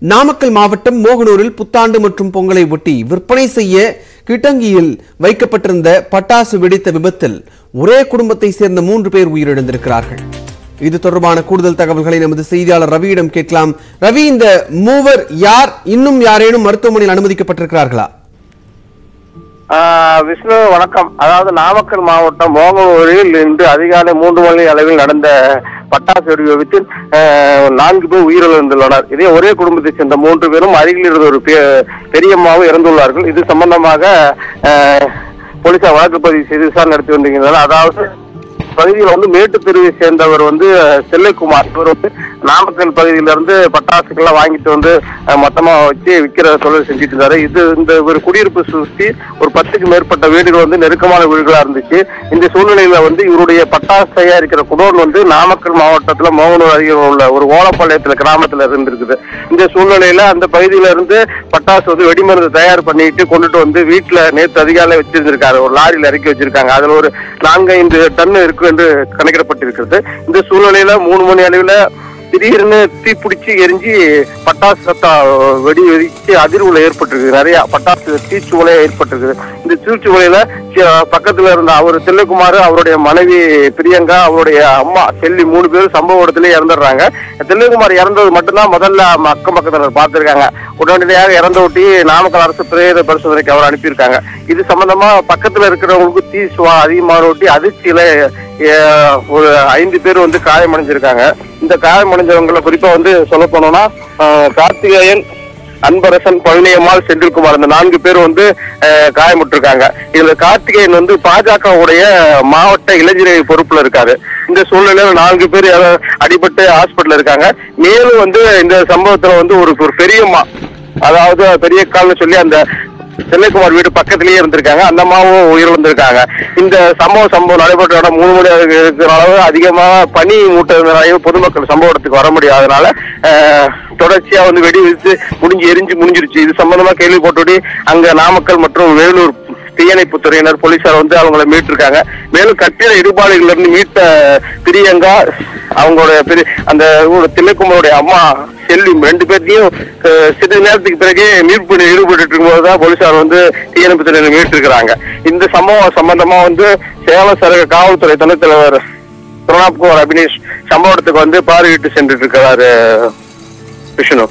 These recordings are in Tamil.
நாமக்கல் மாவட்டம் மோகனூரில் புத்தாண்டு மற்றும் பொங்கலை ஒட்டி விற்பனை செய்ய கிட்டங்கியில் வைக்கப்பட்டிருந்த பட்டாசு வெடித்த விபத்தில் ஒரே குடும்பத்தை சேர்ந்த மூன்று பேர் உயிரிழந்திருக்கிறார்கள் இது தொடர்பான கூடுதல் தகவல்களை நமது செய்தியாளர் ரவியிடம் கேட்கலாம் ரவி இந்த மூவர் யார் இன்னும் யாரேனும் மருத்துவமனையில் அனுமதிக்கப்பட்டிருக்கிறார்களா ஆஹ் விஷ்ணு வணக்கம் அதாவது நாமக்கல் மாவட்டம் மோகனூரில் இன்று அதிகாலை மூன்று மணி அளவில் நடந்த பட்டாசு வெடி விபத்தில் ஆஹ், நான்கு பேர் உயிரிழந்துள்ளனர் இதே ஒரே குடும்பத்தைச் சேர்ந்த மூன்று பேரும் அருகில் இருந்த ஒரு பெ- பெரியம்மாவும் இறந்துள்ளார்கள் இது சம்பந்தமாக ஆஹ், போலீசார் வழக்கு பதிவு செய்து விசாரணை நடத்தி வந்திருக்கின்றனர் அதாவது பகுதியில் வந்து மேட்டுத் தெருவை சேர்ந்தவர் வந்து அஹ், செல்லைக்குமார் இவர் வந்து நாமக்கல் பகுதியில இருந்து பட்டாசுக்கெல்லாம் வாங்கிட்டு வந்து அஹ், மொத்தமா வச்சு விற்கிற தொழில் செஞ்சுட்டு இருந்தாரு இது இந்த ஒரு குடியிருப்பு சுற்றி ஒரு பத்துக்கு மேற்பட்ட வீடுகள் வந்து நெருக்கமான வீடுகளா இருந்துச்சு இந்த சூழ்நிலையில வந்து இவருடைய பட்டாசு தயாரிக்கிற குடோன் வந்து நாமக்கல் மாவட்டத்துல மோகனூர் அருகே உள்ள ஒரு ஓலப்பாளையத்துல கிராமத்துல இருந்திருக்குது இந்த சூழ்நிலையில அந்த பகுதியில இருந்து பட்டாசு வந்து வெடிமருந்து தயார் பண்ணிட்டு கொண்டுட்டு வந்து வீட்டுல நேற்று அதிகாலை வச்சிருந்திருக்காரு ஒரு லாரியில இறக்கி வச்சிருக்காங்க அதுல ஒரு நான்கு ஐந்து டன் இருக்கு என்று கணக்கிடப்பட்டிருக்கிறது இந்த சூழ்நிலையில மூணு மணி அளவில் திடீர்னு தீப்பிடிச்சு எரிஞ்சு பட்டாசு சத்தம் வெடி வெடிச்சு அதிர்வுல ஏற்பட்டிருக்கு நிறைய பட்டாசு தீச்சுவலை ஏற்பட்டிருக்குது இந்த தீச்சுவலையில சி- பக்கத்துல இருந்த அவர் செல்லுக்குமார் அவருடைய மனைவி பிரியங்கா அவருடைய அம்மா செல்லி மூணு பேரும் சம்பவ இடத்துல இறந்துடுறாங்க செல்லுக்குமார் இறந்தது மட்டும்தான் முதல்ல ம- அக்கம் பக்கத்தினர் பார்த்திருக்காங்க உடனடியாக இறந்த ஒட்டி நாமக்கல் அரசு பிரேத பரிசோதனைக்கு அவர் அனுப்பியிருக்காங்க இது சம்பந்தமா பக்கத்துல இருக்கிறவங்களுக்கு தீ சுவா அதிகமாக ஒட்டி அதிர்ச்சியில அஹ், ஒரு ஐந்து பேர் வந்து காயமடைஞ்சிருக்காங்க இந்த காயமடைஞ்சவங்கள குறிப்பா வந்து சொல்ல போனோம்னா அஹ், கார்த்திகேயன் அன்பரசன் பழனியம்மாள் செந்தில்குமார் இந்த நான்கு பேர் வந்து அஹ், காயமுற்றிருக்காங்க இதுல கார்த்திகேயன் வந்து பாஜகவுடைய மாவட்ட இளைஞர் பொறுப்புல இருக்காரு இந்த சூழ்நிலையில நான்கு பேர் யாரோ அடிபட்டு ஹாஸ்பிட்டல் இருக்காங்க மேலும் வந்து இந்த சம்பவத்துல வந்து ஒரு ஒரு பெரியம்மா அதாவது பெரிய கால்னு சொல்லி அந்த செல்லைக்குமார் வீடு பக்கத்திலேயே இருந்திருக்காங்க அந்த அம்மாவும் உயிரிழந்திருக்காங்க இந்த சம்பவம் சம்பவம் நடைபெற்ற இடம் மூணு மணி இருக்கிற அளவு அதிகமா பனி மூட்டதுனால பொதுமக்கள் சம்பவ இடத்துக்கு வர முடியாதனால அஹ், தொடர்ச்சியா வந்து வெடி விதித்து முடிஞ்சு எரிஞ்சு முடிஞ்சிருச்சு இது சம்பந்தமா கேள்விப்பட்டோடி அங்க நாமக்கல் மற்றும் வேலூர் தீயணைப்பு துறையினர் போலீசார் வந்து அவங்கள மீட்டிருக்காங்க மேலும் கட்டிட இடுபாடுகள்ல இருந்து மீட்ட பிரியங்கா அவங்களோட பெரிய அந்த ஊர் தில்லைக்குமருடைய அம்மா செல்வி ரெண்டு பேர்த்தையும் அஹ், சிறிது நேரத்துக்கு பிறகு மீட்பு ஈடுபட்டு இருக்கும்போது தான் போலீசார் வந்து தீயணைப்பு துறையினர் மீட்டிருக்கிறாங்க இந்த சம்பவம் சம்பந்தமா வந்து சேலம் சரக காவல்துறை துணைத் தலைவர் பிரணாப்குமார் அபினேஷ் சம்பவ இடத்துக்கு வந்து பார்வையிட்டு சென்றுட்டு இருக்கிறாரு விஷ்ணு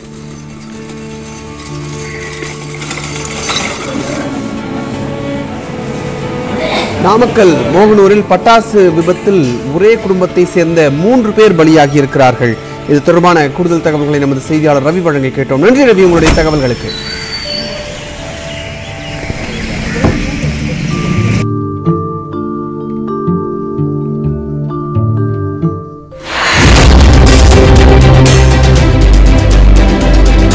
நாமக்கல் மோகனூரில் பட்டாசு விபத்தில் ஒரே குடும்பத்தை சேர்ந்த மூன்று பேர் பலியாகி இருக்கிறார்கள் இது தொடர்பான கூடுதல் தகவல்களை நமது செய்தியாளர் ரவி வழங்க கேட்டோம் நன்றி ரவி உங்களுடைய தகவல்களுக்கு